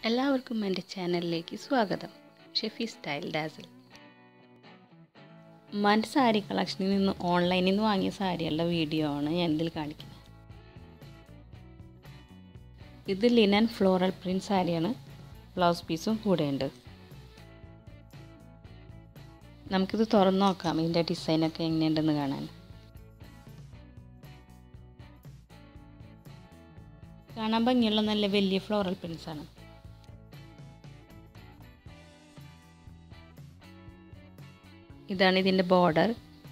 എല്ലാവർക്കും എൻ്റെ ചാനലിലേക്ക് സ്വാഗതം ഷെഫി സ്റ്റൈൽ ഡാസിൽ ഉമ്മാൻ്റെ സാരി കളക്ഷനിൽ നിന്ന് ഓൺലൈനിൽ നിന്ന് വാങ്ങിയ സാരികളുടെ വീഡിയോ ആണ് ഞാൻ ഇതിൽ കാണിക്കുന്നത് ഇത് ലിനൻ ഫ്ലോറൽ പ്രിൻറ്റ് സാരിയാണ് ബ്ലൗസ് പീസും കൂടെയുണ്ട് നമുക്കിത് തുറന്ന് നോക്കാം ഇതിൻ്റെ ഡിസൈനൊക്കെ എങ്ങനെയുണ്ടെന്ന് കാണാൻ കാണാൻ ഭംഗിയുള്ള നല്ല വലിയ ഫ്ലോറൽ പ്രിൻസ് ആണ് ഇതാണ് ഇതിൻ്റെ ബോർഡർ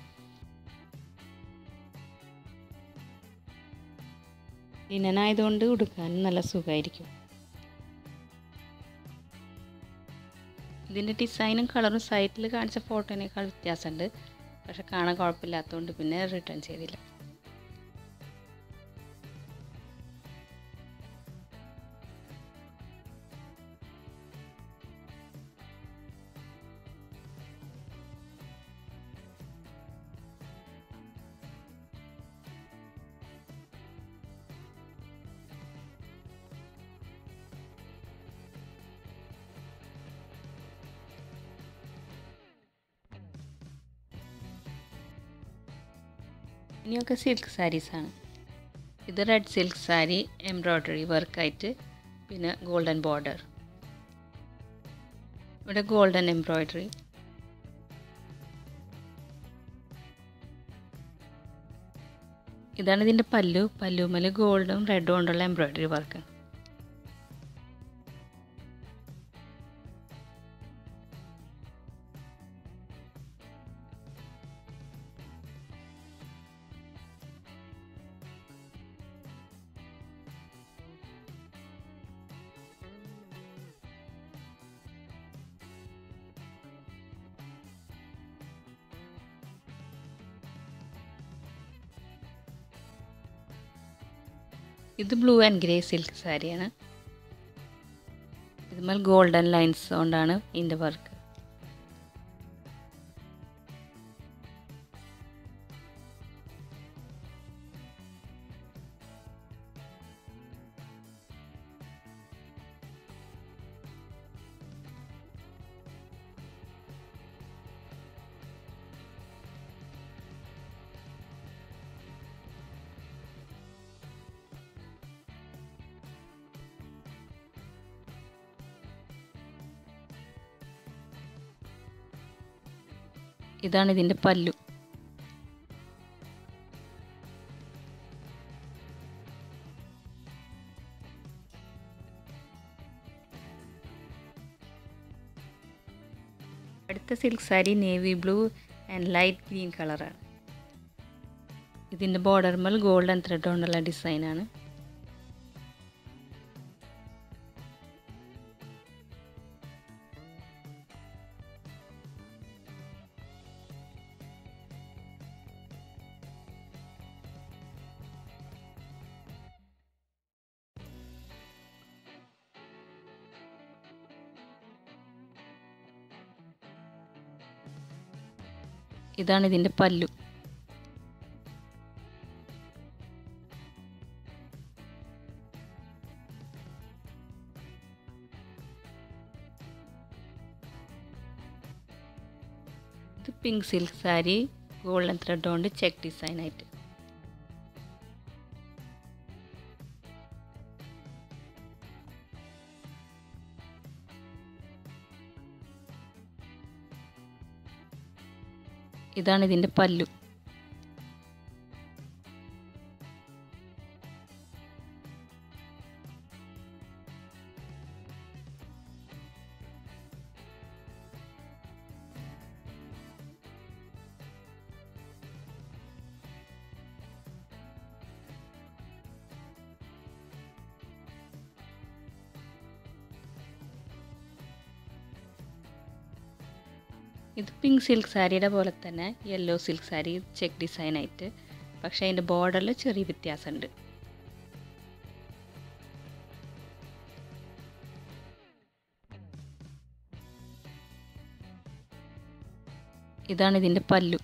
ലിനനായതുകൊണ്ട് ഉടുക്കാൻ നല്ല സുഖമായിരിക്കും ഇതിൻ്റെ ഡിസൈനും കളറും സൈറ്റിൽ കാണിച്ച ഫോട്ടോനേക്കാൾ വ്യത്യാസമുണ്ട് പക്ഷെ കാണാൻ കുഴപ്പമില്ലാത്തതുകൊണ്ട് പിന്നെ റിട്ടേൺ ചെയ്തില്ല ഇനിയൊക്കെ സിൽക്ക് സാരീസാണ് ഇത് റെഡ് സിൽക്ക് സാരി എംബ്രോയ്ഡറി വർക്കായിട്ട് പിന്നെ ഗോൾഡൻ ബോർഡർ ഇവിടെ ഗോൾഡൻ എംബ്രോയ്ഡറി ഇതാണ് ഇതിൻ്റെ പല്ലു പല്ലുമല് ഗോൾഡും റെഡും കൊണ്ടുള്ള എംബ്രോയ്ഡറി വർക്ക് ഇത് ബ്ലൂ ആൻഡ് ഗ്രേ സിൽക്ക് സാരിയാണ് ഇതുമേൽ ഗോൾഡൻ ലൈൻസ് കൊണ്ടാണ് ഇതിൻ്റെ വർക്ക് ഇതാണ് ഇതിൻ്റെ പല്ലു അടുത്ത silk sari navy blue and light green കളറാണ് ഇതിൻ്റെ ബോർഡർമൽ ഗോൾഡൻ ത്രെഡ് കൊണ്ടുള്ള ഡിസൈനാണ് ഇതാണ് ഇതിൻ്റെ പല്ലു ഇത് pink silk sari golden thread കൊണ്ട് ചെക്ക് ഡിസൈൻ ആയിട്ട് ഇതാണ് ഇതിൻ്റെ പല്ലു ഇത് പിങ്ക് സിൽക്ക് സാരിയുടെ പോലെ തന്നെ yellow silk sari check design ആയിട്ട് പക്ഷേ അതിൻ്റെ ബോർഡറിൽ ചെറിയ വ്യത്യാസമുണ്ട് ഇതാണ് ഇതിൻ്റെ പല്ലു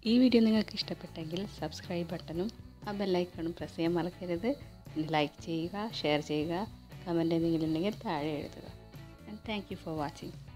ഈ വീഡിയോ നിങ്ങൾക്ക് ഇഷ്ടപ്പെട്ടെങ്കിൽ സബ്സ്ക്രൈബ് ബട്ടണും ആ ബെല്ലൈക്കണും പ്രസ് ചെയ്യാൻ മറക്കരുത് പിന്നെ ലൈക്ക് ചെയ്യുക ഷെയർ ചെയ്യുക കമൻറ്റ് എന്തെങ്കിലും ഉണ്ടെങ്കിൽ താഴെ എഴുതുക and thank you for watching